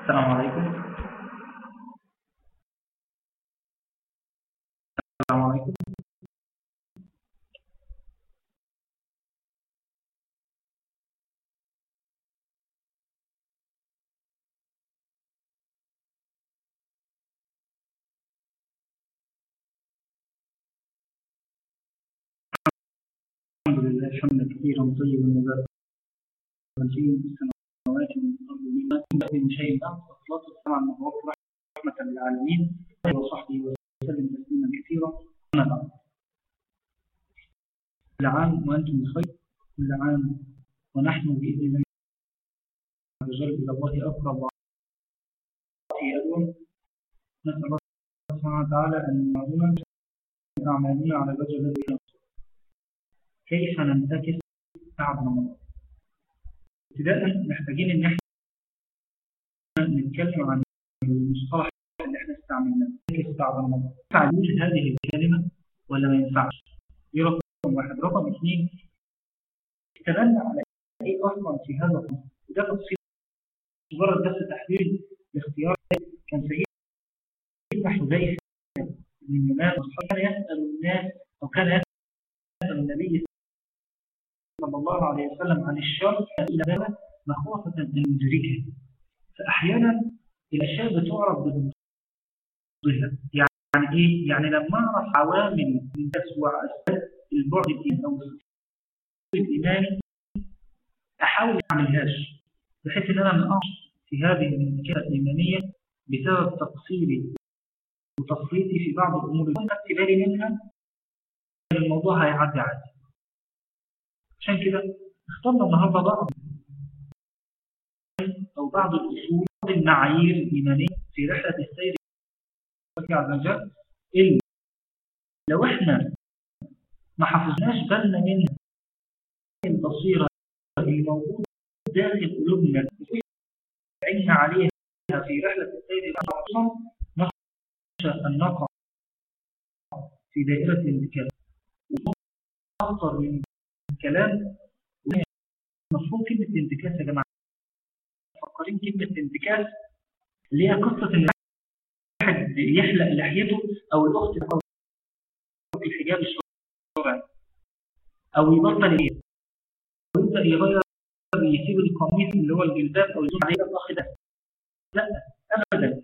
السلام عليكم السلام عليكم الحمد لله حمدا كثيرا طيبا مباركا فيه السماوات والارض مما من شيء بعد والصلاه والسلام على المبعوث رحمه للعالمين وصحبه وسلم تسليما كثيرا اما بعد كل عام وانتم بخير كل عام ونحن باذن الله عز وجل الى الله اقرب وفي ادوم نسال الله سبحانه وتعالى ان يعلمنا اعمالنا على الوجه الذي يرضى كيف ننتكس بعد رمضان ابتداء محتاجين ان احنا نتكلم عن المصطلح اللي احنا استعملناه ننتكس بعد رمضان ينفع يوجد هذه الكلمه ولا ما ينفعش دي رقم واحد رقم اثنين اشتغلنا على ايه اصلا في هذا الامر وده تفصيل مجرد بس تحليل الاختيار كان سيدنا حذيفه بن اليمان كان يسال الناس او كان يسال النبي صلى الله عليه وسلم عن الشر إلى ذلك مخافة أن يدركه فأحيانا الأشياء بتعرف بضدها يعني إيه؟ يعني لما أعرف عوامل الناس وأسباب البعد الإيماني أو الإيماني أحاول ما أعملهاش بحيث إن أنا ما أقعش في هذه المشكلة الإيمانية بسبب تقصيري وتفريطي في بعض الأمور اللي خدت بالي منها الموضوع هيعدي عادي عشان كده اخترنا النهارده بعض او بعض الاصول بعض المعايير الايمانيه في رحله السير الله عز وجل اللي لو احنا ما حافظناش بالنا منها البصيره اللي موجوده داخل قلوبنا عيننا عليها في رحله السير اصلا نخشى ان نقع في دائره الانتكاس اكثر من الكلام مفهوم كلمة انتكاس يا جماعة مفكرين كلمة انتكاس اللي هي قصة ان واحد يحلق لحيته او الاخت تحط الحجاب الشرعي او يبطل ايه ويبدا يغير يسيب القميص اللي هو الجلباب او يزوم عليه الاخ ده لا ابدا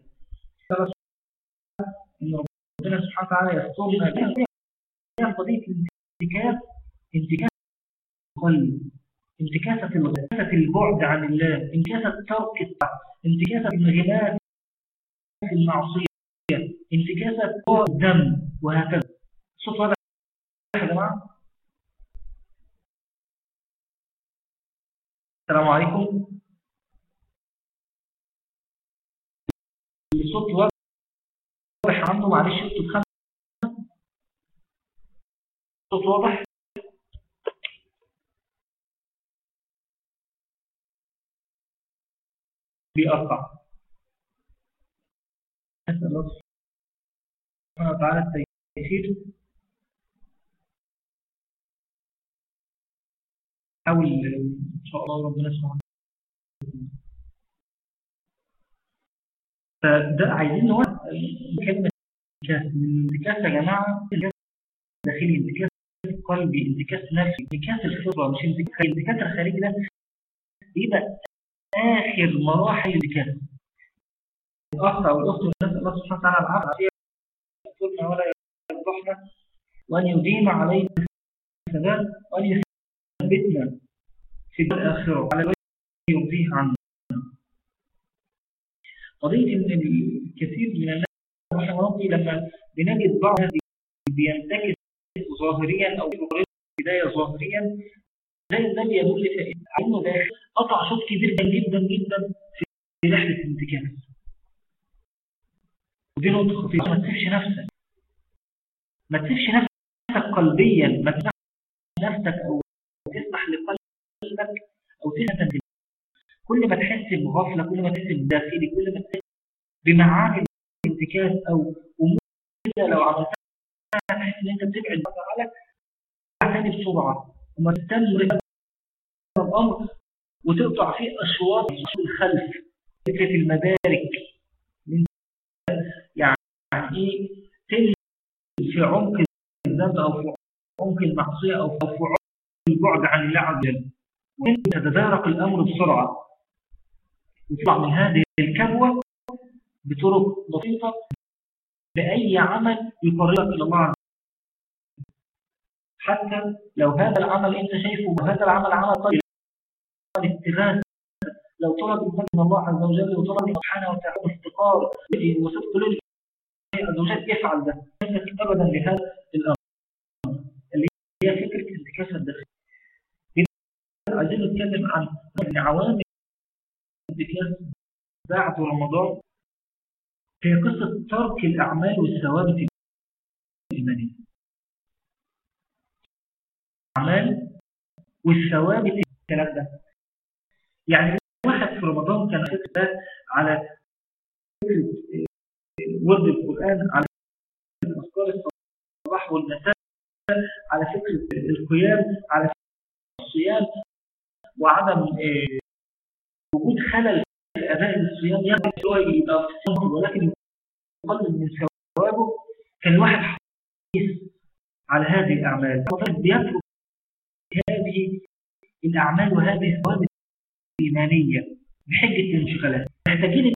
ان ربنا سبحانه وتعالى يسترنا بها قضيه الانتكاس انتكاس القلب انتكاسة انتكاسة البعد عن الله انتكاسة ترك الطاعة انتكاسة الانغماس في المعصية انتكاسة الدم وهكذا صوت واضح يا جماعة السلام عليكم الصوت واضح عنده معلش انتوا تخمسوا صوت واضح بيقطع نسأل الله سبحانه وتعالى التيسير حاول إن شاء الله ربنا سبحانه فده عايزين نوع كلمة انتكاس من انتكاس يا جماعة داخلي انتكاس قلبي انتكاس نفسي انتكاس الفطرة مش انتكاس الانتكاس الخارجي ده بيبقى آخر مراحل الكلام الأخ أو الأخت نسأل الله سبحانه وتعالى العافية يسترنا ولا يفضحنا وأن يديم علينا الثبات وأن يثبتنا في الآخرة على وجه يرضيه عنا قضية إن الكثير من الناس رحمه الله لما بنجد بعض بينتكس ظاهريا أو بداية ظاهريا زي الذي يدل انه داخل قطع شوط كبير جدا جدا في رحله الانتكاس ودي نقطه خطيره ما تسيبش نفسك ما تسيبش نفسك قلبيا ما تسيبش نفسك او تسمح لقلبك او تسمح كل ما تحس بغفله كل ما تحس بداخلي كل ما تحس بمعاني الانتكاس او امور كده لو عملتها تحس ان انت بتبعد على تاني بسرعه وما تستمر الامر وتقطع فيه اشواط الخلف فكرة المدارك يعني ايه تنزل في عمق الذنب او في عمق المعصية او في عمق البعد عن الله عز وجل وانت تتدارك الامر بسرعة وتطلع من هذه الكبوة بطرق بسيطة بأي عمل يقربك إلى الله عز وجل حتى لو هذا العمل أنت شايفه وهذا العمل عمل طيب الاستغاثة لو طلب من الله عز وجل وطلب سبحانه وتعالى افتقار وصدق لله عز وجل يفعل ده ليست ابدا لهذا الامر اللي هي فكره انتكاس الداخل عايزين نتكلم عن عوامل انتكاس بعد رمضان هي قصه ترك الاعمال والثوابت الايمانيه الاعمال والثوابت الكلام ده يعني واحد في رمضان كان فكرة على فكرة ورد القرآن على فكرة أذكار الصباح والمساء على فكرة القيام على فكرة الصيام وعدم وجود خلل في أداء الصيام يقدر هو يبقى في الصيام ولكن يقلل من ثوابه كان الواحد حريص على هذه الأعمال بيترك هذه الأعمال وهذه الثوابت الإيمانية بحجة الانشغالات محتاجين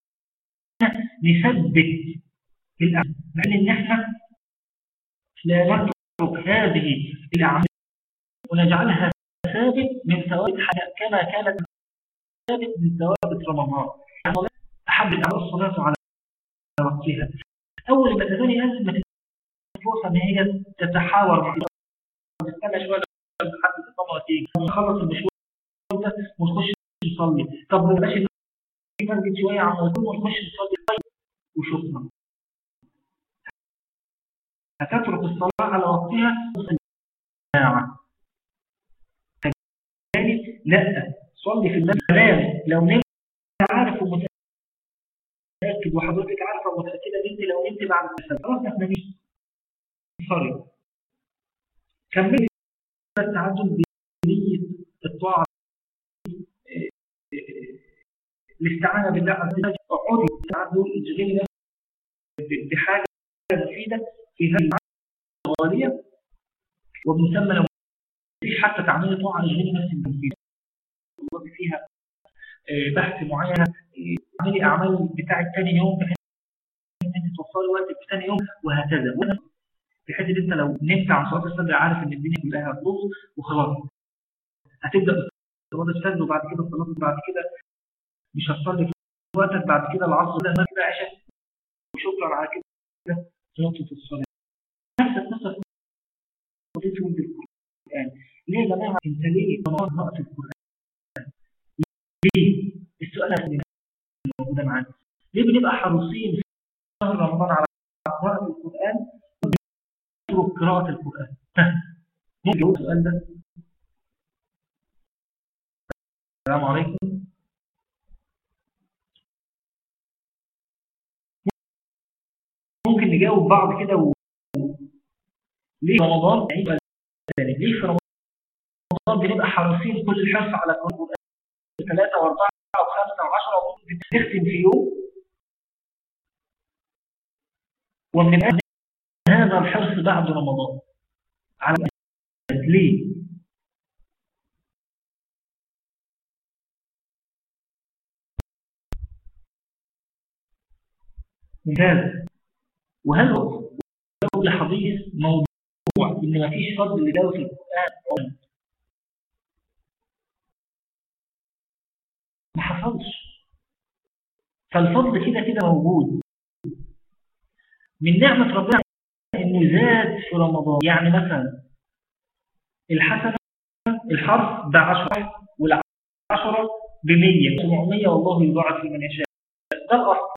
نثبت الأعمال بحيث إن إحنا لا نترك هذه الأعمال ونجعلها ثابت من ثوابت كما كانت ثابت من ثوابت رمضان أحب الأعمال الصلاة على وقتها أول ما تزالي لازم ما فرصة إن هي تتحاور مع تستنى شوية لحد الإقامة تيجي نخلص المشوار ده ونخش نصلي طب بلاش نسجد شوية عم نقول ونخش نصلي طيب وشكرا هتترك الصلاة على وقتها ساعة لا صلي في المسجد لو نمت عارف ومتأكد وحضرتك عارفة ومتأكدة ان انت لو نمت بعد السبب خلاص احنا مش صلي كملي التعجب بنية الطاعة الاستعانة بالله عز وجل اقعدي تعالوا اشغلي نفسك بحاجة مفيدة في هذه الغالية وبنسمى لو مفيش حتى تعملي طاعة اشغلي نفسك مفيدة فيها بحث معين اعملي اعمال بتاعة تاني يوم بحيث ان انت توفري وقتك في تاني يوم وهكذا بحيث ان انت لو نمت عن صلاه الفجر عارف ان الدنيا كلها هتبوظ وخلاص هتبدا صلاه الفجر وبعد كده صلاه بعد كده مش هتصلي في وقتك بعد كده العصر ده ما كده عشاء وشكرا على كده نقطه الصلاه نفس القصه في ولد القران ليه يا جماعه انت ليه رمضان وقت القران ليه السؤال اللي موجوده معانا ليه بنبقى حريصين في شهر رمضان على قراءه القران ونترك قراءه القران ممكن نجاوب السؤال ده السلام عليكم ممكن نجاوب بعض كده و... ليه رمضان ليه في رمضان بنبقى حريصين كل الحرص على قراءه القران ثلاثة وأربعة وخمسة وعشرة وممكن تختم في يوم ومن أجل هذا الحرص بعد رمضان على ليه؟ ممتاز وهل لو لحديث موضوع ان مفيش فضل لدولة القرآن ما حصلش فالفضل كده كده موجود من نعمة ربنا انه زاد في رمضان يعني مثلا الحسنة الحرف بعشرة والعشرة بمية سبعمية والله يضاعف لمن يشاء ده الأصل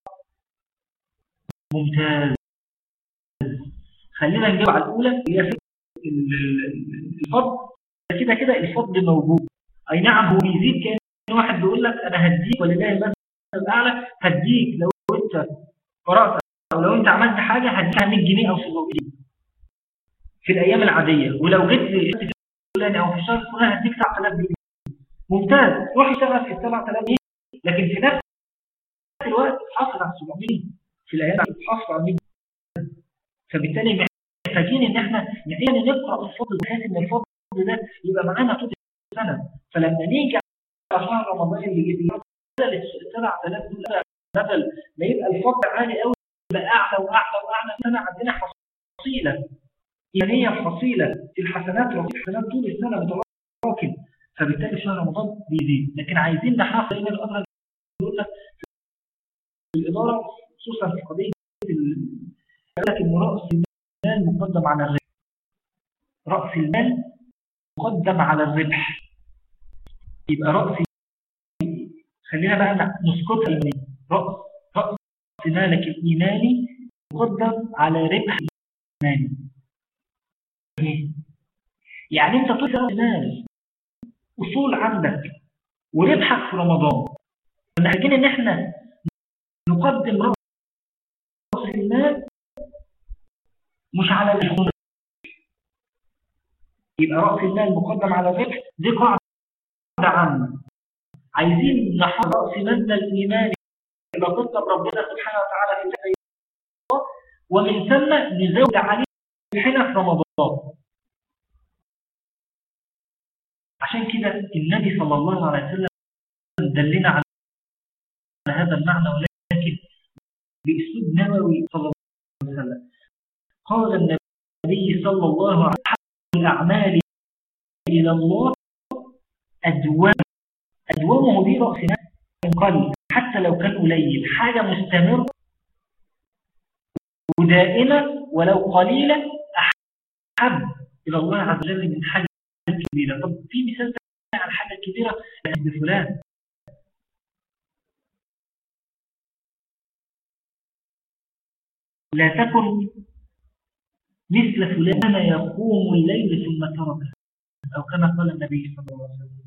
ممتاز خلينا نجيب على الأولى هي الفضل كده كده الفضل موجود أي نعم هو بيزيد كان واحد بيقول لك انا هديك ولله المثل الاعلى هديك لو انت قرات او لو انت عملت حاجه هديك 100 جنيه او 700 جنيه في الايام العاديه ولو جيت لي فلان او في الشهر الفلاني هديك 9000 جنيه ممتاز روح اشتغل في 7000 جنيه لكن في نفس الوقت حصل على 700 في الايام حصل على 100 فبالتالي محتاجين ان احنا نعين نقرا الفضل بحيث ان الفضل ده يبقى معانا طول السنه فلما نيجي على شهر رمضان اللي جه بدل ال 7000 دول بدل ما يبقى الفضل عالي قوي يبقى اعلى واعلى واعلى سنه عندنا حصيله ايمانيه فصيله في الحسنات رصيد الحسنات طول السنه متراكم فبالتالي شهر رمضان بيزيد لكن عايزين نحافظ ان الادرى يقول لك في الاداره خصوصا في قضيه يقول لك ان راس المال مقدم على الربح راس المال مقدم على الربح يبقى راس خلينا بقى نسقطها ايمانيا راس راس مالك الايماني مقدم على ربح الايماني يعني انت طول راس مال اصول عندك وربحك في رمضان محتاجين ان احنا نقدم راس المال مش على الحقوق يبقى راس المال مقدم على الربح دي قاعده عامه عايزين نحافظ راس مالنا الايماني يبقى قدم ربنا سبحانه وتعالى في الحياه ومن ثم نزود عليه حين في رمضان عشان كده النبي صلى الله عليه وسلم دلنا على هذا المعنى ولكن بأسلوب نبوي صلى الله عليه وسلم قال النبي صلى الله عليه وسلم الأعمال إلى الله أدوام أدوامه دي رأس مال قل حتى لو كان قليل حاجة مستمرة ودائمة ولو قليلة أحب إلى الله عز وجل من حاجة كبيرة طب في مثال على حاجة كبيرة بفلان لا تكن مثل فلان يقوم الليل ثم ترك أو كما قال النبي صلى الله عليه وسلم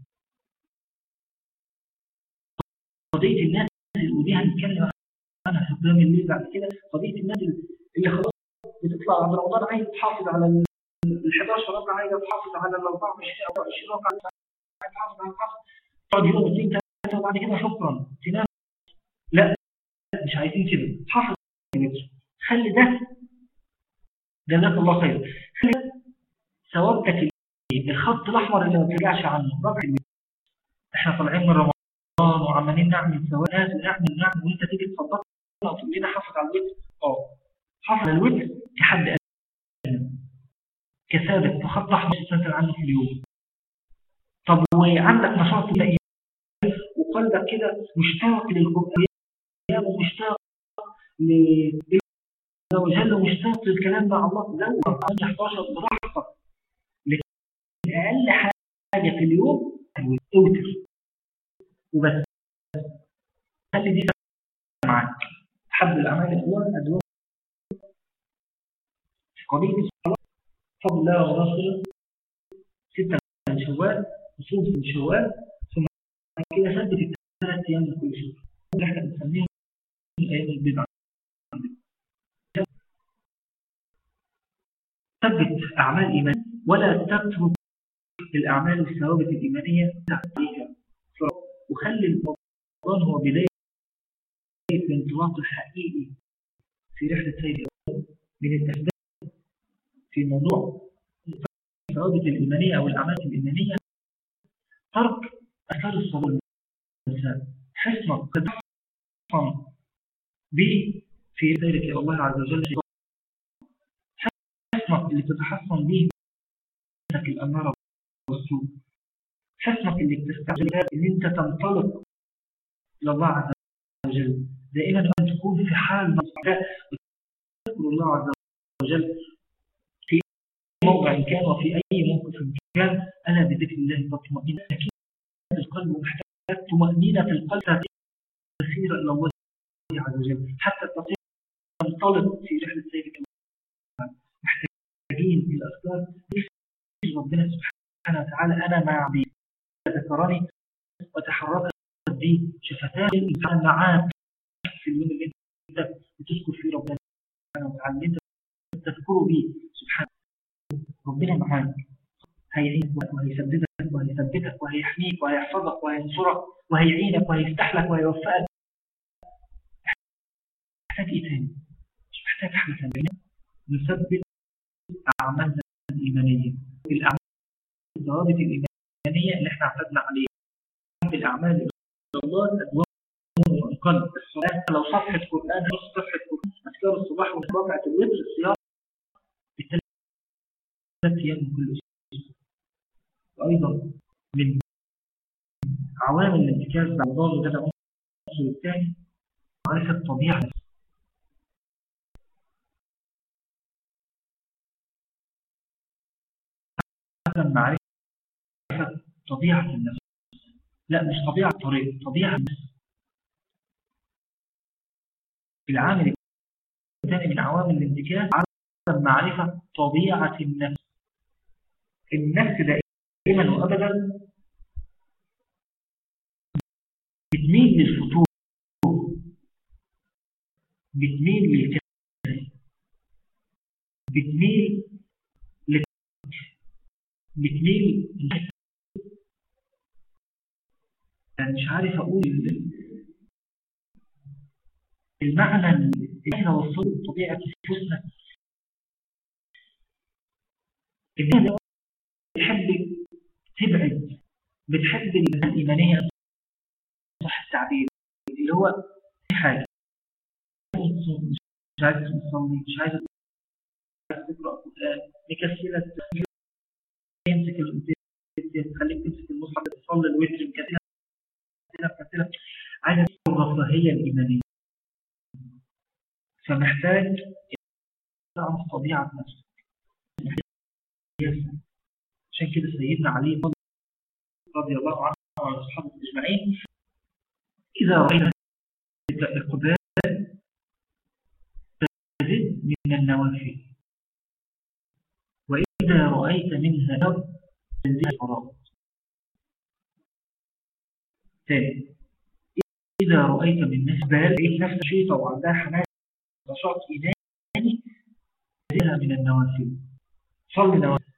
قضية الناس ودي هنتكلم عنها في قيام الليل بعد كده قضية الناس اللي خلاص بتطلع عند رمضان عايز تحافظ على ال 11 ركعة عايز تحافظ على ال 24 أو 20 ركعة عايز تحافظ على الحفظ تقعد يوم اثنين ثلاثة وبعد كده شكرا تنام لا مش عايزين كده حافظ خلي ده جزاك الله خير خلي ثوابتك الخط الأحمر اللي ما بترجعش عنه ربع احنا طالعين من رمضان وعمالين نعمل ثوابات ونعمل نعمل وانت تيجي تصدقنا وتقول لنا حافظ على الوتر اه حافظ على الوتر كحد أدنى كثابت وخط احمر تستنزل عنه في اليوم طب وعندك نشاط الى وقلبك كده مشتاق للقرآن ومشتاق ل لو جل مشتاق للكلام مع الله لو 11 براحتك لكن اقل حاجه في اليوم اوتر وبس خلي دي معاك حد الاعمال الاول ادوار قضيه الصلاه فضل الله ورسوله ستة من شوال وصوم من شوال ثم كده ثبت الثلاث ايام من كل شهر اللي احنا بنسميهم الايام البدع ثبت اعمال ايمان ولا تترك الاعمال الثوابت الايمانيه تعطيها وخلي رمضان هو بدايه الانطلاق الحقيقي في رحله سير من الاسباب في موضوع الثوابت الإيمانية أو الأعمال الإيمانية ترك أثار الصلاة والإنسان حسنك قد حصن به في ذلك إلى الله عز وجل حسنك اللي تتحصن به نفسك الأمارة والسوء حسنك اللي بتستعجل إن أنت تنطلق إلى الله عز وجل دائما أن تكون في حال مصدر وتذكر الله عز وجل موضع كان وفي أي موقف كان أنا بذكر الله تطمئن أكيد القلب محتاج طمأنينة في القلب تسير إلى الله عز وجل حتى تستطيع تنطلق في رحلة سيرك محتاجين الأذكار ربنا سبحانه وتعالى أنا مع عبدي ذكرني وتحركت بي شفتان الإنسان معاك في اليوم اللي أنت بتذكر فيه ربنا سبحانه وتعالى أنت تذكره به سبحانه ربنا معاك هيعينك وهيسددك وهيثبتك وهيحميك وهيحفظك وهينصرك وهيعينك وهيفتح لك وهيوفقك محتاج ايه تاني مش محتاج حاجه ثانيه نثبت اعمالنا الايمانيه الاعمال الضوابط الايمانيه اللي احنا اعتدنا عليها الاعمال الى الله الادوار والقلب الصلاه لو صفحه قران نص صفحه قران اذكار الصباح وركعه الوتر الصيام ثلاث ايام من كل اسبوع وايضا من عوامل الانتكاس بعد الله وده العنصر الثاني معرفه الطبيعه معرفة طبيعة النفس لا مش طبيعة الطريق طبيعة النفس العامل الثاني من عوامل الانتكاس عدم معرفة طبيعة النفس النفس دائما وأبدا بتميل للفتور بتميل للكسل بتميل بتميل أنا مش عارف أقول المعنى اللي احنا وصلوا طبيعة نفوسنا إنها بتحب تبعد بتحب الإيمانية صح التعبير اللي هو في حاجة مش عايز تصلي مش عايز تقرأ قرآن مكسلة يمسك تخليك تمسك المصحف تصلي الوتر مكسلة مكسلة عايزة الرفاهية الإيمانية فمحتاج تعرف طبيعة نفسك عشان كده سيدنا علي رضي الله عنه وعلى أصحابه أجمعين إذا رأينا القبال تزد من النوافل وإذا رأيت منها نوم تزيد الفراغ ثاني إذا رأيت من نسبة لقيت نفس نشيطة وعندها حماس نشاط إيماني تزيدها من النوافل صلي نوافل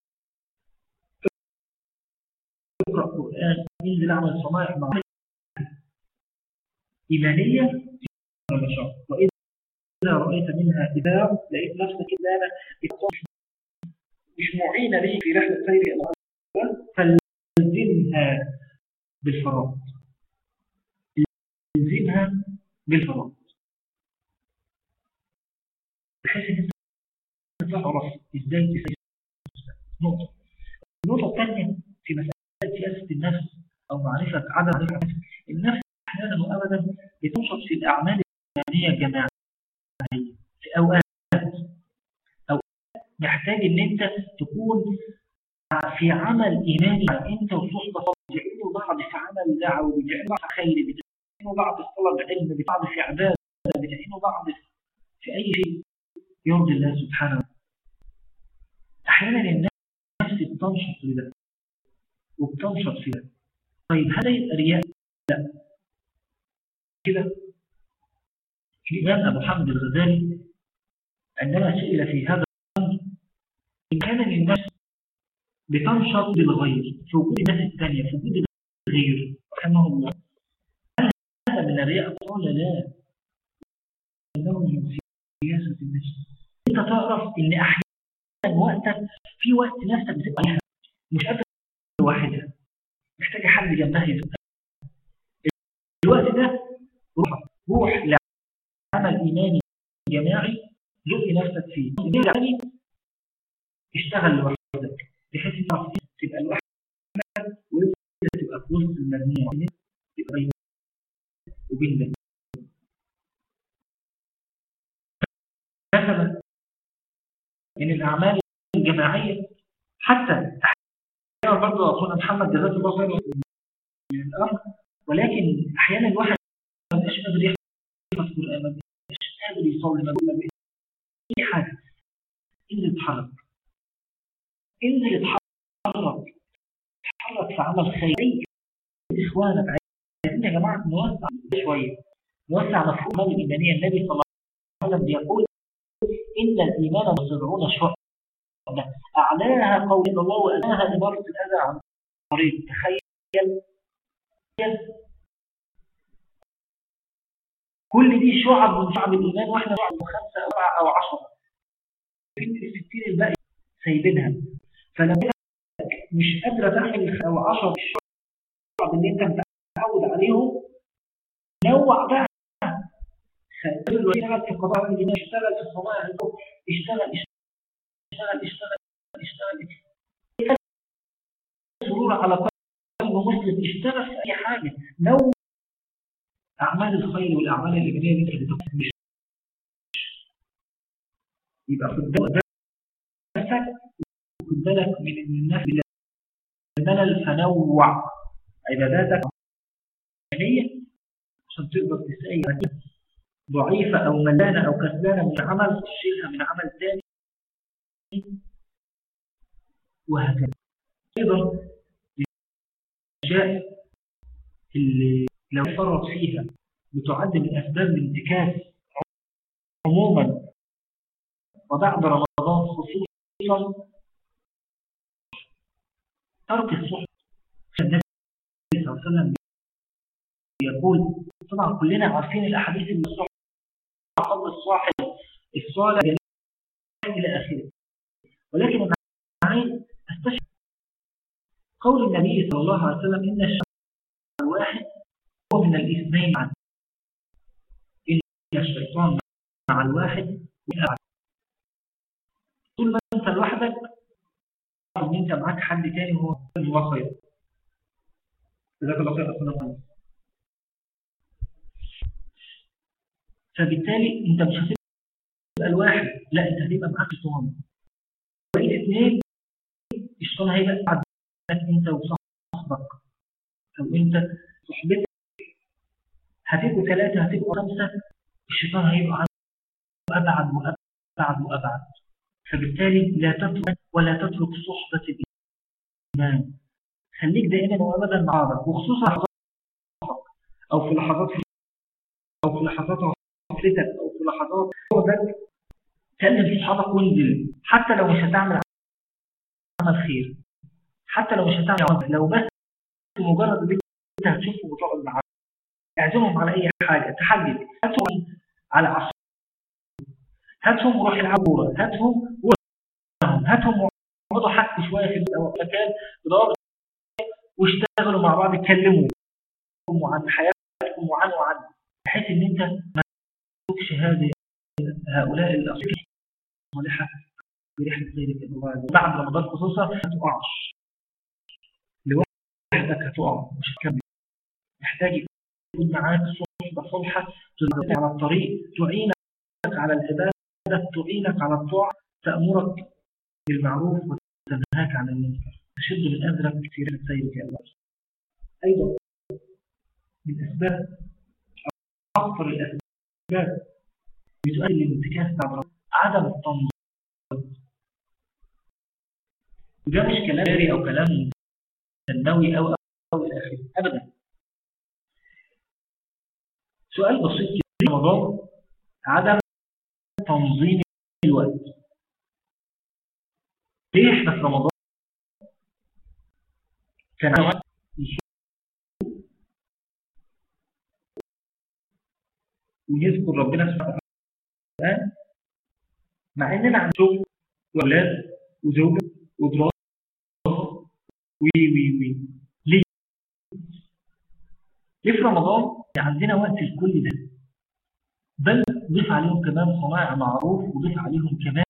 اقرأ قرآن انزل اعمل صنائع مع إيمانية ونشاط وإذا رأيت منها إباع لقيت نفسك إبانة مش معينة لي في رحلة سير إلى الله فالزمها بالفراغ الزمها بالفراغ بحيث ان انت تعرف ازاي تسير نقطة النقطة الثانية في مسألة سياسة النفس أو معرفة عدد النفس النفس أحيانا وأبدا بتنشط في الأعمال الإيمانية الجماعية في أوقات أوقات محتاج إن أنت تكون في عمل إيماني أنت وصحبة بتعينوا بعض في عمل دعوي بتعينوا بعض في خير بتعينوا بعض في طلب علم بتعينوا بعض في عبادة بتعينوا بعض في أي شيء يرضي الله سبحانه وتعالى أحيانا النفس بتنشط لده وبتنشط في ده طيب هذا يبقى رياء لا كده الإمام أبو حمد الغزالي عندما سئل في هذا الأمر إن كان للنفس بتنشط بالغير في وجود الناس الثانية في وجود الغير رحمه الله هل هذا من الرياء قال لا إنه من سياسة النفس أنت تعرف إن أحيانا وقتك في وقت نفسك بتبقى عليها مش قادر لوحدها محتاجة حد جنبها يزقها الوقت ده روح روح لعمل إيماني جماعي زق نفسك فيه يعني اشتغل لوحدك بحيث ان تعرف تبقى لوحدك ويبقى تبقى في وسط المجموعة تبقى بين وبين ده مثلا من الأعمال الجماعية حتى أحيانا برضه أخونا محمد جزاك الله خير من الأمر ولكن أحيانا الواحد ما بيبقاش قادر يحفظ القرآن ما بيبقاش قادر يصلي ما بيبقاش أي حاجة انزل اتحرك انزل اتحرك اتحرك في عمل خيري إخوانك عايزين يا جماعة نوسع شوية نوسع مفهوم الإيمانية النبي صلى الله عليه وسلم بيقول إن الإيمان وسبعون شعبة أعلاها قول الله وأداها إمارة الأذى عن طريق تخيل كل دي شعب من شعب الإيمان وإحنا شعب خمسة أو أربعة أو عشرة في الستين الباقي سايبينها فلما مش قادرة تحمل أو عشرة الشعب اللي أنت متعود عليهم نوع بقى اشتغل في قضاء الدين اشتغل في الصناعة اشتغل اشتغل اشتغل اشتغل اشتغل سرور على قلب مسلم اشتغل في أي حاجة نوع أعمال الخير والأعمال الإيمانية اللي أنت بتقوم مش يبقى خد بالك خد بالك من الناس اللي الملل فنوع عباداتك هي عشان تقدر تسأي ضعيفة أو ملانة أو كسلانة من عمل تشيلها من عمل ثاني وهكذا أيضا الأشياء اللي لو فرط فيها بتعد من أسباب الانتكاس عموما وبعد رمضان خصوصا ترك الصحبة النبي صلى الله عليه وسلم يقول طبعا كلنا عارفين الأحاديث اللي الصحبة قبل الصاحب الصالح إلى آخره ولكن أنا عايز أستشعر قول النبي صلى الله عليه وسلم إن الشخص الواحد هو من الاثنين معا إن الشيطان مع الواحد والأبعد طول ما أنت لوحدك إن أنت معاك حد تاني هو هو خير جزاك الله خير أصلا خير فبالتالي أنت مش هتبقى الواحد لا أنت هتبقى معاك شيطان الاثنين الشيطان هيبقى بعد أنت وصاحبك أو أنت صحبتك هتبقوا ثلاثة هتبقوا خمسة الشيطان هيبقى أبعد وأبعد وأبعد فبالتالي لا تترك ولا تترك صحبة الإيمان خليك دائما وأبدا مع بعض وخصوصا لحظات أو في لحظات أو في لحظات غفلتك أو في لحظات بعدك كلم صحابك وانزل حتى لو مش هتعمل عمل خير حتى لو مش هتعمل عمل لو بس مجرد ان انت هتشوفه وتقعد معاه اعزمهم على اي حاجه تحدد هاتهم على عصر هاتهم وروح يلعبوا كوره هاتهم وهم هاتهم وقعدوا حكوا شويه في المكان بضوابط واشتغلوا مع بعض اتكلموا عن حياتكم وعن وعن بحيث ان انت ما تتركش هذه هؤلاء الاصحاب الصالحه برحله ذلك الله بعد رمضان خصوصا ما تقعش لوحدك هتقع مش هتكمل محتاج يكون معاك صحبه صالحه تدلك على الطريق تعينك على العباده تعينك على الطاعه تامرك بالمعروف وتنهاك عن المنكر تشد من أذرك كثير من سيرك يا الله أيضا من أسباب أكثر الأسباب بتؤدي للانتكاس بعد عدم التنظيم وده مش كلام جاري أو كلام ثانوي أو أو إلى آخره أبدا سؤال بسيط في رمضان عدم تنظيم الوقت ليه احنا في رمضان كان وقت ويذكر ربنا سبحانه وتعالى مع اننا عن شغل واولاد وزوجه ودراسه وي وي وي ليه؟ ليه في رمضان عندنا وقت لكل ده بل ضيف عليهم كمان صنائع معروف وضيف عليهم كمان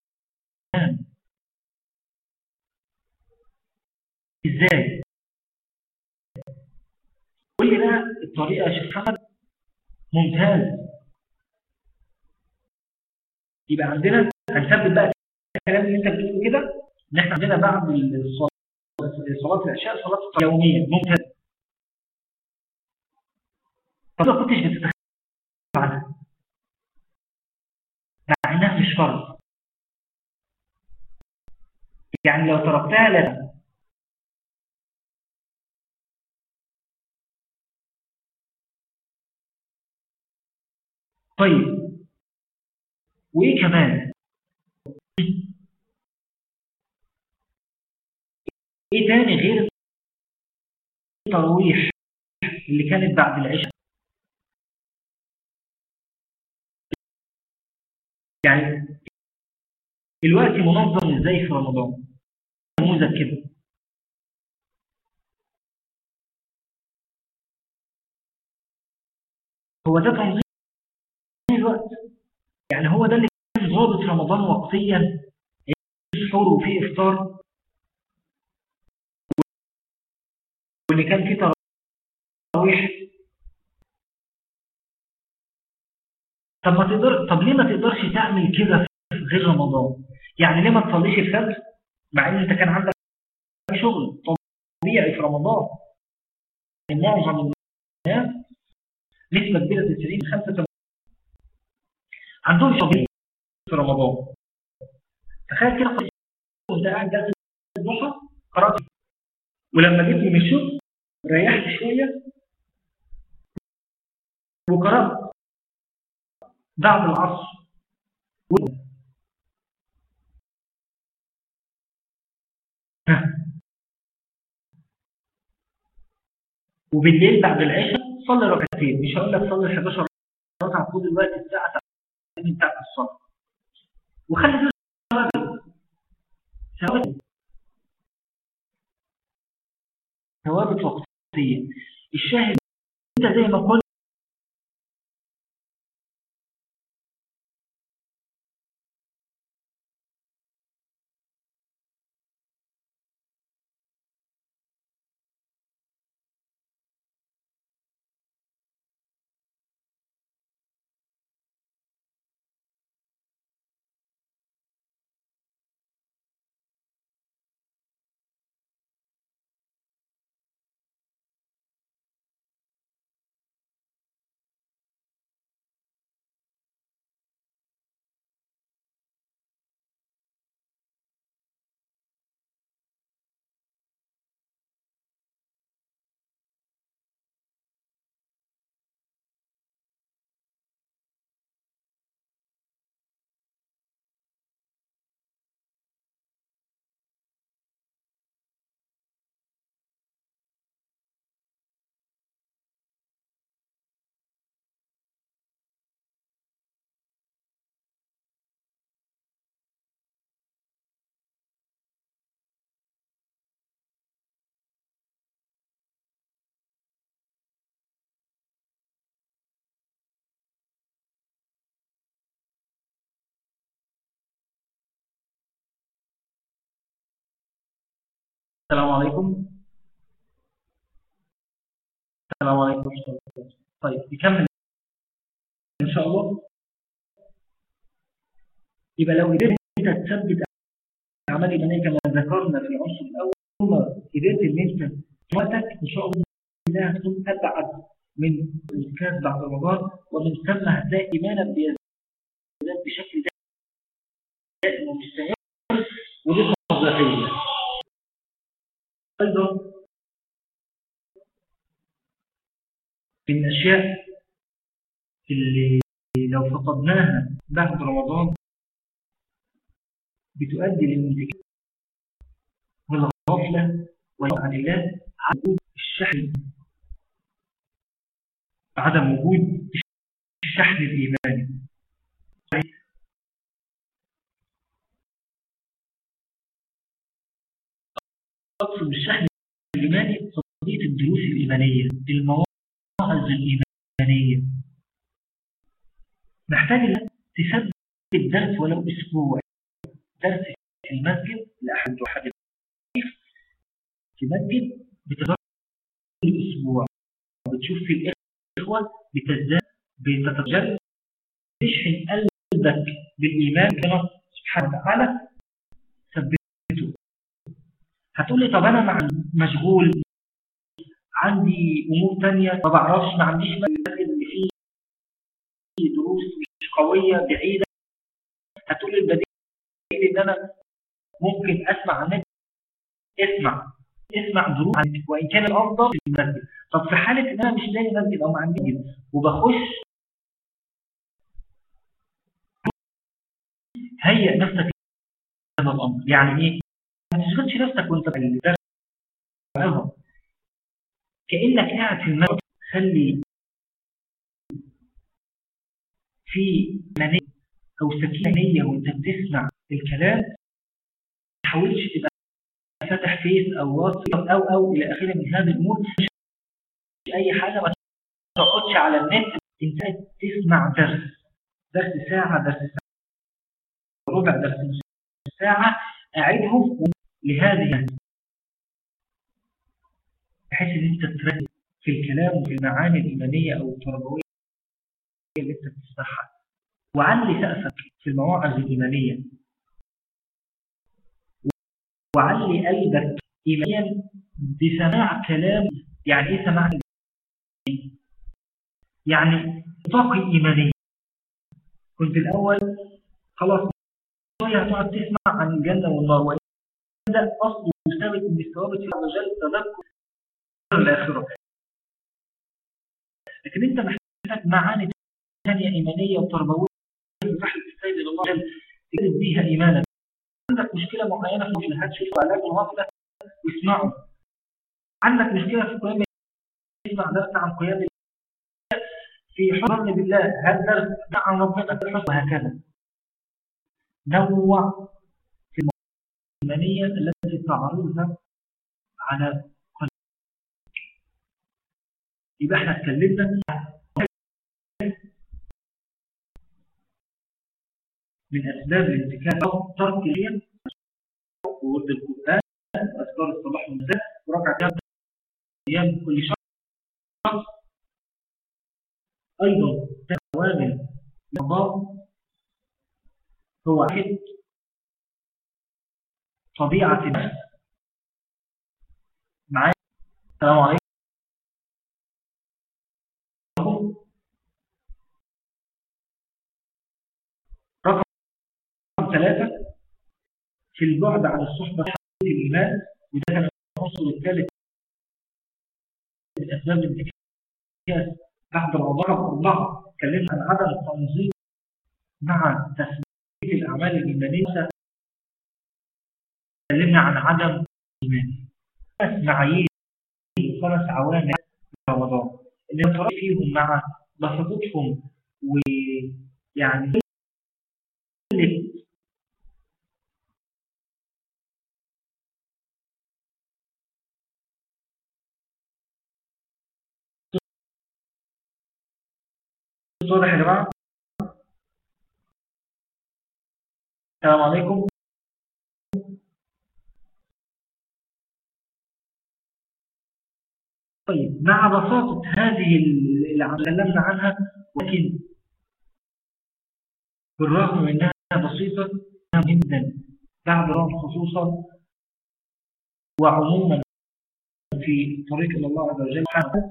ازاي قول لي بقى الطريقه يا شيخ محمد ممتاز يبقى عندنا هنثبت بقى الكلام اللي انت بتقوله كده ان احنا عندنا بعد صلاه العشاء صلاه يوميه ممتاز طب ما كنتش بتتخيل عنها مع انها مش فرض يعني لو تركتها لا طيب وايه كمان ايه تاني غير التراويح اللي كانت بعد العشاء يعني الوقت منظم ازاي في رمضان نموذج كده هو ده تنظيم الوقت يعني هو ده اللي كان ضابط رمضان وقتيا في سحور وفي افطار واللي كان فيه تراويح طب ما تقدر طب ليه ما تقدرش تعمل كده في غير رمضان يعني ليه ما تصليش الفجر مع ان انت كان عندك شغل طبيعي في رمضان معظم الناس نسبة كبيرة 90 85 عندهم شغل في رمضان تخيل كده وانت قاعد جلسة الضحى قرأت ولما جيت من الشغل ريحت شوية وقرأت بعد العصر وبالليل بعد العشاء صلي ركعتين مش هقول لك صلي 11 ركعه طول الوقت الساعه بتاعت الصلاه وخلي دي ثوابت ثوابت وقتيه الشاهد انت زي ما قلت السلام عليكم السلام عليكم طيب نكمل ان شاء الله يبقى لو قدرت انت تثبت اعمال ايمانيه كما ذكرنا في العنصر الاول ثم قدرت ان انت وقتك ان شاء الله انها تكون ابعد من الكاس بعد رمضان ومن ثم هتلاقي ايمانك بيزداد بشكل دائم ومستمر ودي وظيفيه أيضا من الأشياء اللي لو فقدناها بعد رمضان بتؤدي للانتكاس والغفلة عن الله عن وجود الشحن عدم وجود الشحن الإيماني أقصد بالشحن الإيماني قضية الدروس الإيمانية المواعظ الإيمانية محتاج تثبت درس ولو أسبوع درس في المسجد لأحد أحد في مسجد بتدرس الأسبوع بتشوف في الإخوة بتزداد بتتجلى تشحن قلبك بالإيمان كما سبحانه وتعالى ثبته هتقول لي طب انا مشغول عندي امور تانية ما بعرفش ما عنديش مسجد اللي فيه دروس مش قوية بعيدة هتقول لي البديل ان انا ممكن اسمع عن النت اسمع اسمع دروس عن وان كان الافضل في المسجد طب في حالة ان انا مش لاقي مسجد او ما عنديش مسجد وبخش هيئ نفسك هذا الامر يعني ايه ما تشغلش نفسك وانت بتدرس كأنك قاعد في المسجد خلي في منية أو سكينة وأنت بتسمع الكلام ما تحاولش تبقى فاتح فيس أو واتساب أو أو إلى آخره من هذه الأمور مش أي حاجة ما تقعدش على النت أنت تسمع درس درس ساعة درس ساعة ربع درس ساعة أعيدهم لهذه بحيث ان انت تركز في الكلام وفي المعاني الإيمانية أو التربوية اللي انت بتسمعها وعلي سقفك في المواعظ الإيمانية وعلي قلبك إيمانيا بسماع كلام يعني إيه سماع يعني طاقة إيمانية كنت الأول خلاص شوية هتقعد تسمع عن الجنة والنار وإن ده أصل وثابت من الثوابت في عز وجل تذكر الآخرة لكن أنت محتاج معاني ثانية إيمانية وتربوية في رحلة السيد إلى الله تجد بيها إيمانك عندك مشكلة معينة في الجهاد شوفوا علاج الغفلة واسمعوا عندك مشكلة في القيام اسمع درس عن قيام الله في حضن بالله هل درس عن ربنا في الحسن وهكذا نوع في الإيمانية التي تعرضها على يبقى احنا اتكلمنا من أسباب الانتكاس أو ترك اليم وورد القرآن وأذكار الصباح والمساء وركع كام أيام كل شهر أيضا توابل الأعضاء هو واحد طبيعة النفس معايا السلام عليكم ثلاثة في البعد عن الصحبة في الإيمان وده كان العنصر الثالث من أسباب الانتكاس بعد الوضع أربعة تكلمنا عن عدم التنظيم مع تثبيت الأعمال الإيمانية تكلمنا عن عدم الإيمان خمس معايير خمس عوامل رمضان اللي نترى فيهم مع بساطتهم ويعني واضح يا جماعة السلام عليكم طيب مع بساطة هذه اللي تكلمنا عنها ولكن بالرغم من انها بسيطة جدا بعد رمضان خصوصا وعموما في طريق الى الله عز وجل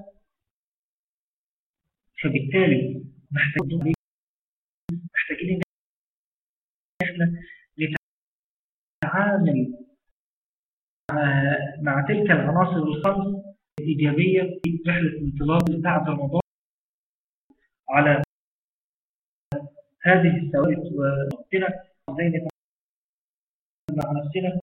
فبالتالي محتاجين محتاجين ان احنا نتعامل مع تلك العناصر الخمس الإيجابية في رحلة انطلاق بعد رمضان على هذه الثوابت ونفسنا ازاي نتعامل مع نفسنا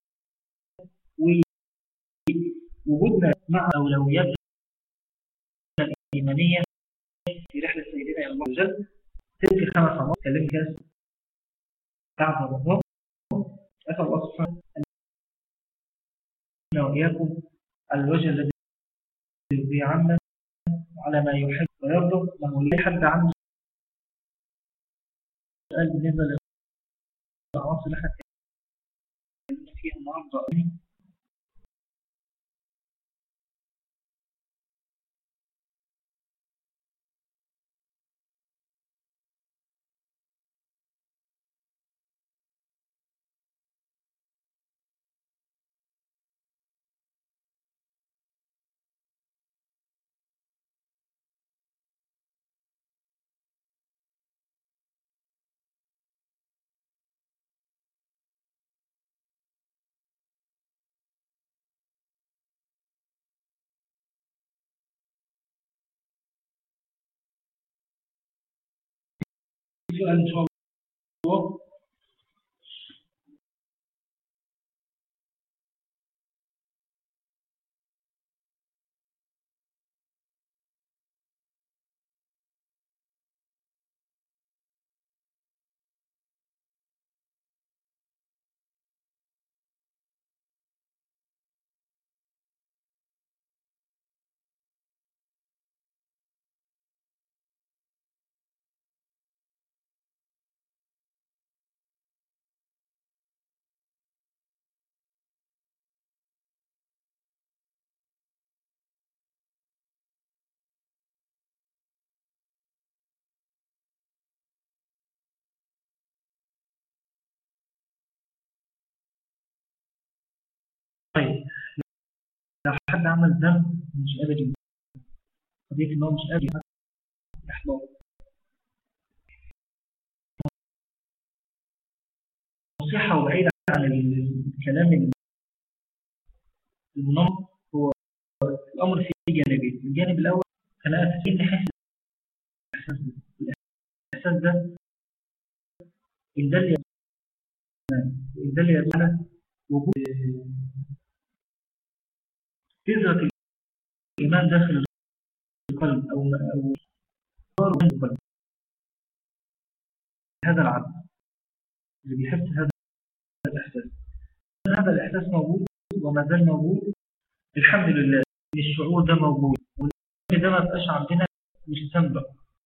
ووجودنا مع أولويات الإيمانية في رحلة سيدنا إلى الله عز وجل تلك خمس عناصر كلمة كاس بعد رمضان أسأل الله سبحانه أن وإياكم على الوجه الذي يرضي عنا على ما يحب ويرضى له لي حد عنه سؤال بالنسبة للعناصر اللي احنا اتكلمنا فيها النهارده سؤال إن شاء الله طيب لو حد عمل ذنب مش قادر ينسى قضية إن هو مش قادر ينسى إحباط نصيحة وبعيدة عن الكلام المنمط هو الأمر فيه جانبين الجانب الأول أنا أتكلم نحس الإحساس ده الإحساس ده إن دل إن دل يدل على وجود بذرة الإيمان داخل القلب أو أو القلب هذا العبد اللي بيحس هذا الإحساس هذا الإحساس موجود وما زال موجود الحمد لله إن الشعور ده موجود وإن ده ما بقاش عندنا مستنبع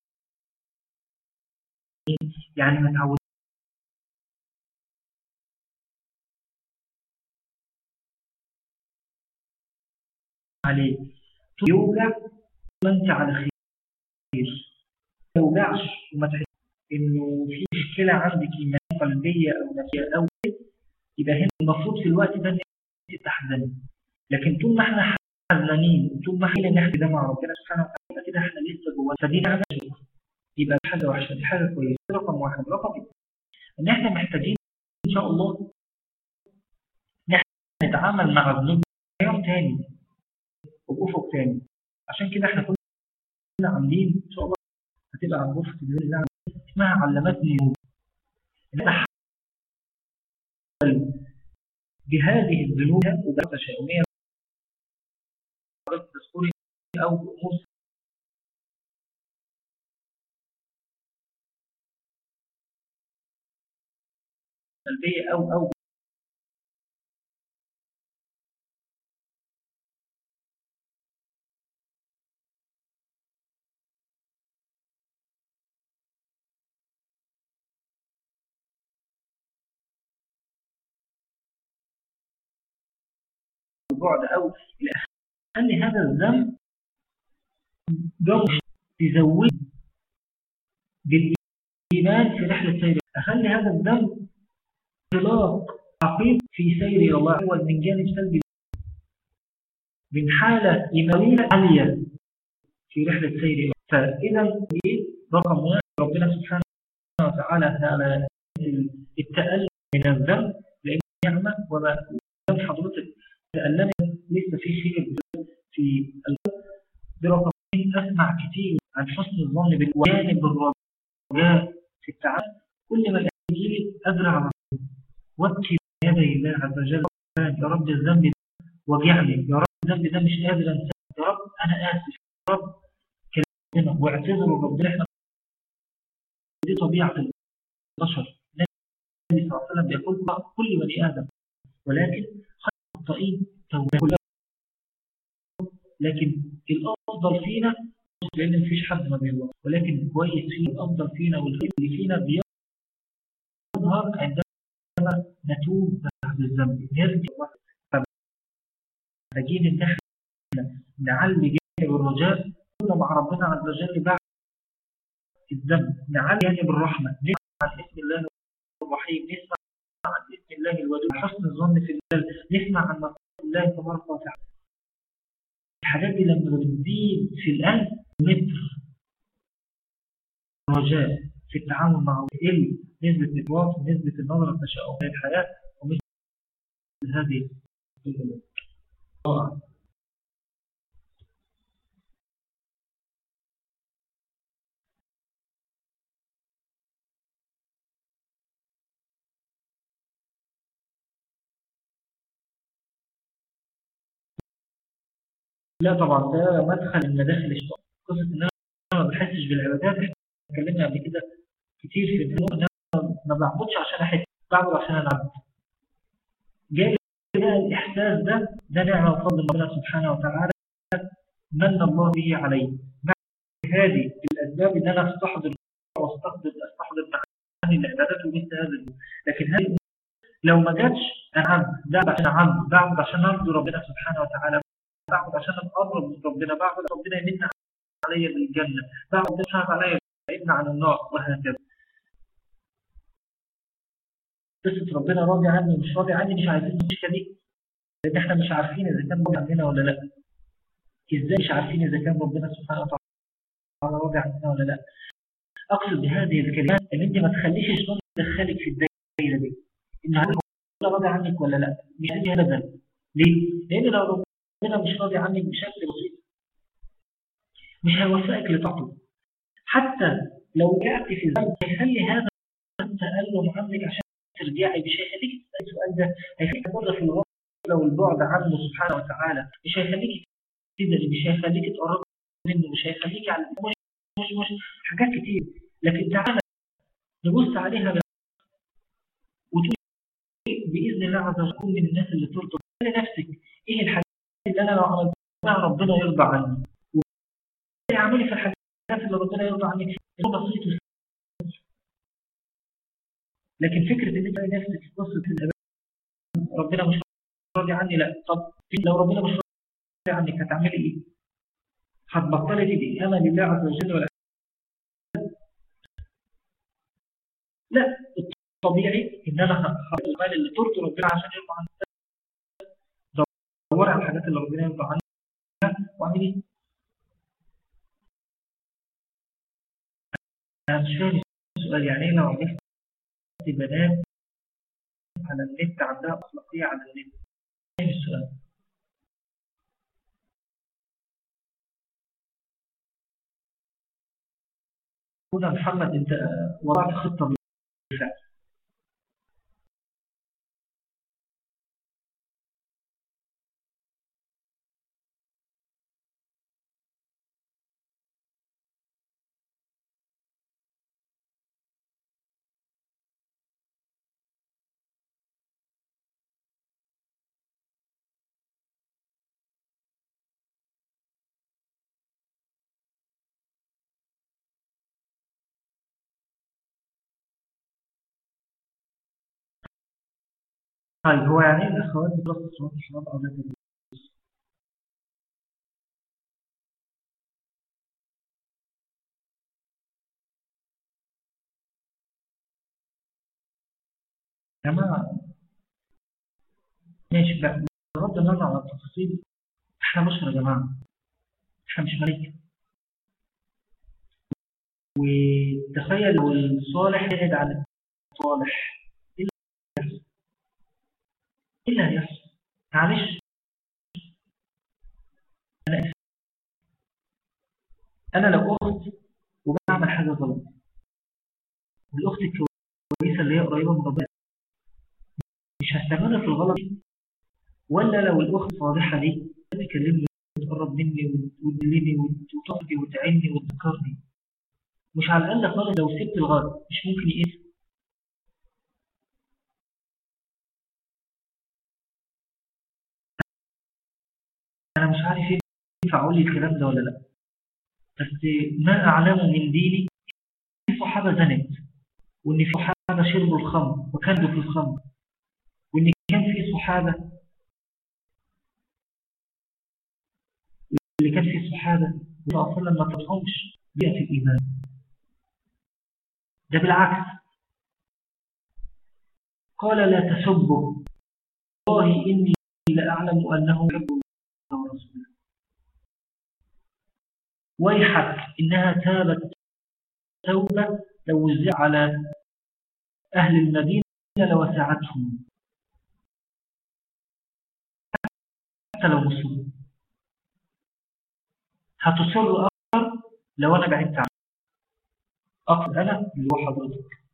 يعني ما تعود عليه يوجع ما انت على خير ما يوجعش وما تحس انه في مشكله عندك ايمانيه قلبيه او نفسيه او يبقى هنا المفروض في الوقت ده ان انت تحزني لكن طول ما احنا حزنانين طول ما احنا نحكي ده مع ربنا سبحانه وتعالى كده احنا لسه جوه فدي نعمه يبقى حاجه وحشه دي حاجه كويسه رقم واحد رقم اثنين ان احنا محتاجين ان شاء الله نتعامل مع الذنوب يوم تاني وبأفق تاني عشان كده احنا كنا عاملين ان شاء الله هتبقى عن غرفه الليل اللي اسمها علمتني نور بهذه الذنوب وبعد تشاؤميه تذكري او امور سلبيه او او البعد أو خلي هذا الذنب جو تزود بالإيمان في رحلة سير أخلي هذا الذنب انطلاق عقيم في سير إلى الله أول من جانب سلبي من حالة إيمانية عالية في رحلة سير إلى فإذا رقم واحد ربنا سبحانه وتعالى على التألم من الذنب لأن نعمة وما ذنب حضرتك تألمت لسه في خير في القلب برقم أسمع كتير عن حسن الظن بالجانب الرجاء في التعامل كل ما يجي أزرع وابكي يدي الله عز وجل يا رب الذنب وجعني يا رب الذنب ده مش قادر انساه يا رب انا اسف يا رب كلمه واعتذروا ربنا احنا دي طبيعه البشر النبي صلى الله عليه وسلم بيقول كل بني ادم ولكن خير الخطائين توبه لكن الافضل فينا لان مفيش حد ما بيغلط ولكن كويس فينا الافضل فينا والخير اللي فينا بيظهر عندما نتوب بعد الذنب نرجع محتاجين ان احنا نعلي جانب الرجاء كنا مع ربنا عز وجل بعد الذنب نعلي جانب الرحمه نسمع عن اسم الله الرحيم نسمع عن اسم الله الودود حسن الظن في الله نسمع عن مصر الله تبارك وتعالى الحاجات دي لما بتزيد في القلب متر رجاء في التعامل مع تقل نسبة الإطلاق ونسبة النظرة التشاؤم في الحياة ومثل هذه الأمور طبعا لا طبعا ده مدخل من مداخل الشيطان قصة ان انا ما بحسش بالعبادات احنا اتكلمنا قبل كده كتير في الدنيا ان انا ما بعبدش عشان احس بعبد عشان انا عبد جاي بقى الاحساس ده ده نعمه وفضل ربنا سبحانه وتعالى من الله به علي هذه الاسباب ان انا استحضر واستحضر استحضر معاني العبادات ومثل هذا لكن هذه لو ما جاتش انا عبد بعبد عشان عبد بعبد عشان ارضي ربنا سبحانه وتعالى بعبد عشان اتقرب من ربنا بعبد ربنا يمن علي بالجنه بعبد ربنا سبحانه وتعالى يبعدني عن النار وهكذا قصة ربنا راضي عني ومش راضي عني مش عايزين المشكلة دي لان احنا مش عارفين اذا كان راضي عننا ولا لا ازاي مش عارفين اذا كان ربنا سبحانه وتعالى راضي عننا ولا لا اقصد بهذه الكلمات ان انت ما تخليش الشيطان يدخلك في الدائره دي ان هل هو راضي عنك ولا لا مش هذه ابدا ليه؟ لان لو ربنا مش راضي عنك بشكل بسيط مش هيوفقك لطاعته حتى لو وقعت في ذنب هيخلي هذا التألم عنك عشان ترجعي مش هيخليك تسأل السؤال ده هيخليك تمر في الغفلة والبعد عنه سبحانه وتعالى مش هيخليك تدري مش هيخليك تقرب منه مش هيخليك على مش مش مش حاجات كتير لكن تعالى نبص عليها وتقول بإذن الله عز وجل من الناس اللي ترضى لنفسك ايه الحاجات اللي انا لو عملتها ربنا يرضى عني اعملي في الحاجات اللي ربنا يرضى عنك بسيط لكن فكرة ان انت نفسك في قصة الأمان ربنا مش راضي عني لا طب لو ربنا مش راضي عنك هتعملي ايه؟ هتبطلي تدي امل الله عز وجل ولا لا الطبيعي ان انا هخرج المال اللي ترضي ربنا عشان يرضى عنك دوري على الحاجات اللي ربنا يرضى عنها واعملي انا مش فاهم السؤال يعني ايه لو عرفت بنات على النت عندها أخلاقية على النت فاهم السؤال هنا محمد انت وضعت خطة بالفعل طيب هو يعني ايه الاخوات بدراسة صلاة الشباب او ذات الدروس؟ يا جماعة ماشي بقى بغض النظر عن التفاصيل احنا بشر يا جماعة احنا مش ملايكة وتخيل لو الصالح يبعد عن الصالح ايه اللي هيحصل؟ معلش انا اسف انا لو اخت وبعمل حاجه غلط والاخت الكويسه اللي هي قريبه من ربنا مش هستمر في الغلط دي ولا لو الاخت صالحه دي تكلمني وتقرب مني وتدلني وتقفي وتعني وتذكرني مش على الاقل خالص لو سبت الغلط مش ممكن يقف انا مش عارف ينفع اقول لي الكلام ده ولا لا بس ما اعلم من ديني في صحابه زنت وان في صحابه شربوا الخمر وكانوا في الخمر وان كان في صحابه اللي كان في صحابه اصلا ما تفهمش بيئه الايمان ده بالعكس قال لا تسبوا والله اني لاعلم انه يحب ورسوله ويحك إنها تابت توبة لو وزع على أهل المدينة لوسعتهم حتى لو مسلم هتصر أكثر لو أنا بعدت عنه أقصد أنا اللي هو حضرتك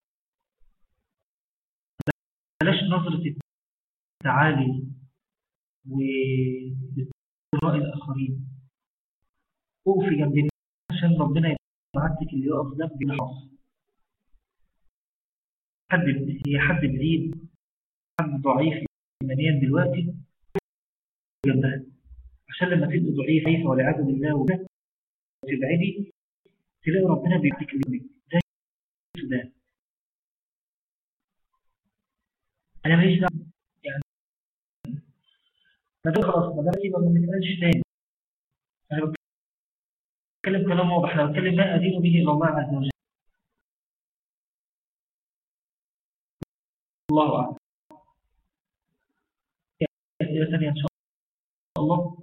بلاش نظرة التعالي وبالرأي الآخرين وقفي جنبنا عشان ربنا يبعتك اللي يقف جنب بالحص حد هي حد بعيد حد ضعيف إيمانيا دلوقتي جنبها عشان لما تبقي ضعيفة والعياذ بالله وده تبعدي تلاقي ربنا بيعطيك اللي زي ده انا ماليش دعوه يعني ما ده خلاص ما ده يبقى ما نسالش تاني انا بتكلم كلام واضح انا بتكلم ما ادين به الى الله عز وجل الله اعلم أسئلة ثانية إن شاء الله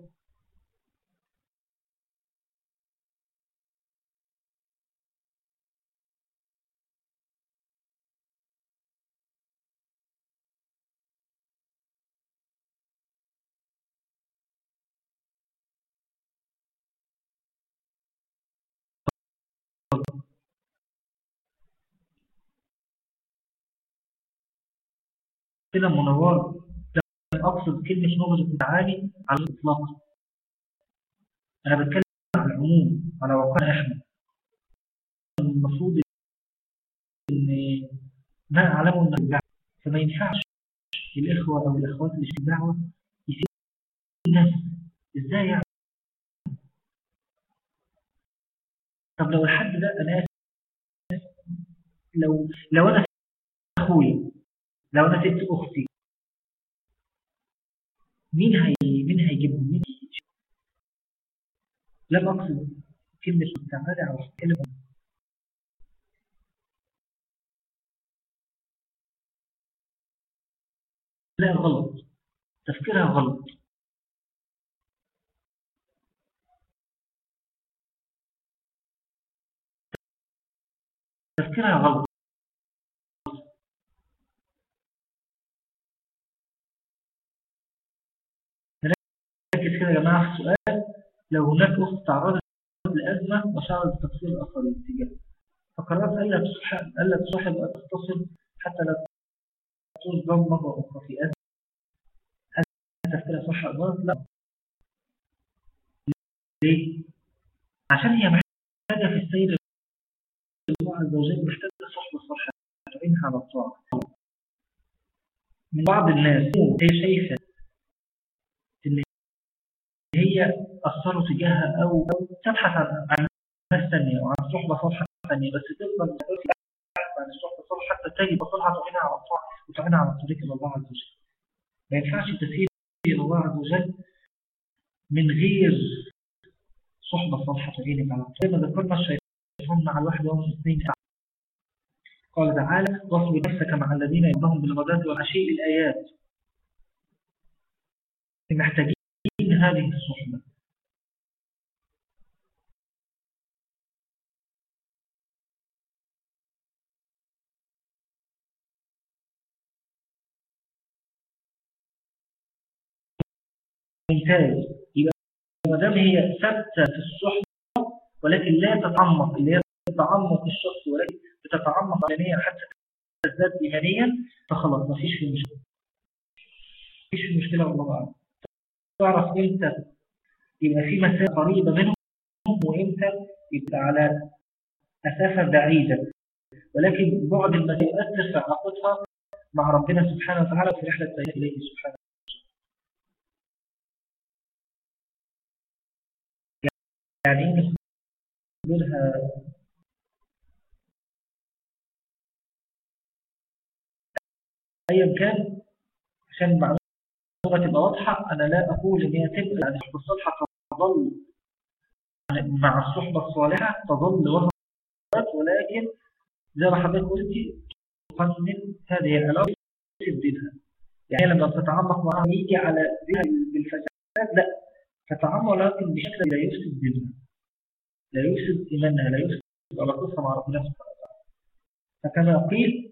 كده منور لم أقصد كلمة نبذة التعالي على الإطلاق أنا بتكلم على العموم على واقعنا إحنا المفروض إن ما أعلمه إن الدعوة فما ينفعش الإخوة أو الأخوات اللي في الدعوة يسيبوا الناس إزاي يعني طب لو الحد ده أنا آسف لو لو أنا أخوي لو أنا سبت أختي مين هي مين هيجيبهم مين هيجيب لم أقصد كلمة مستعملة أو كلمة لا غلط تفكيرها غلط تفكيرها غلط نركز كده يا جماعة في السؤال لو هناك أخت تعرضت لأزمة وشعرت بتقصير الآخرين تجاهها فقررت ألا تصاحب ألا تصاحب أن تتصل حتى لا تصدم مرة أخرى في أزمة هل تفكيرها صح أو غلط؟ لا ليه؟ عشان هي محتاجة في السير الله عز وجل محتاجة صحبة صالحة تعينها على الطاعة من بعض الناس هي شايفة إن هي أثروا تجاهها أو تبحث عن عن ناس ثانية وعن صحبة صالحة ثانية بس تفضل تبحث عن الصحبة الصالحة حتى تجد صالحة تعينها على الطاعة وتعينها على الطريق إلى الله عز وجل ما ينفعش تسير إلى الله عز وجل من غير صحبة صالحة تعينك على الطريق ما ذكرنا الشيطان مع الواحد وهم اثنين قال تعالى واصبر نفسك مع الذين يبنهم بالغداة والعشي الآيات محتاجين هذه الصحبة ممتاز يبقى ما دام هي ثابته في الصحبه ولكن لا تتعمق اللي هي تتعمق الشخص ولكن بتتعمق علانيا حتى تزداد ايمانيا فخلاص ما فيش فيه مشكله مفيش فيه مشكله والله اعلم تعرف امتى يبقى في مسافه قريبه منهم وامتى يبقى على مسافه بعيده ولكن بعد المسافه يؤثر في علاقتها مع ربنا سبحانه وتعالى في رحله اليه سبحانه يعني ايه نقولها ايا كان عشان المعلومه تبقى واضحه انا لا اقول ان هي تبقى يعني الصحبه الصالحه تظل مع الصحبه الصالحه تظل وهو ولكن زي ما حضرتك قلتي تقنن هذه العلاقه تبدلها يعني لما تتعمق معها يجي على بالفساد لا تتعمق لكن بشكل لا يفسد دينها لا يفسد إيمانها لا يفسد علاقتها مع ربنا سبحانه وتعالى فكما قيل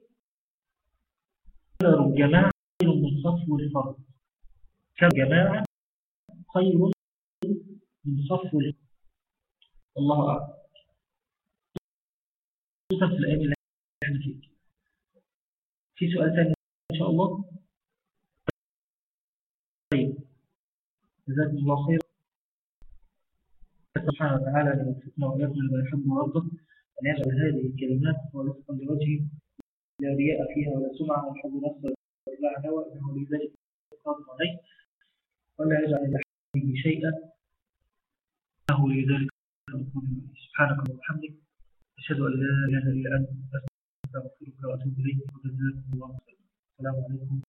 خير الجماعة خير من صفو الفرد كالجماعة خير من صفو الفرد الله أعلم خصوصا في الأيام اللي احنا فيها في سؤال ثاني إن شاء الله طيب جزاكم الله خير سبحانه وتعالى أن يوفقنا وإياكم لما يحب ويرضى أن يجعل هذه الكلمات خالصة لوجهه لا رياء فيها ولا سمعة ولا حب نفس ولا هوى إنه لذلك قادر عليه ولا يجعل لحمه شيئا له لذلك سبحانك اللهم وبحمدك أشهد أن لا إله إلا أنت أستغفرك وأتوب إليك وجزاكم الله خيرا السلام عليكم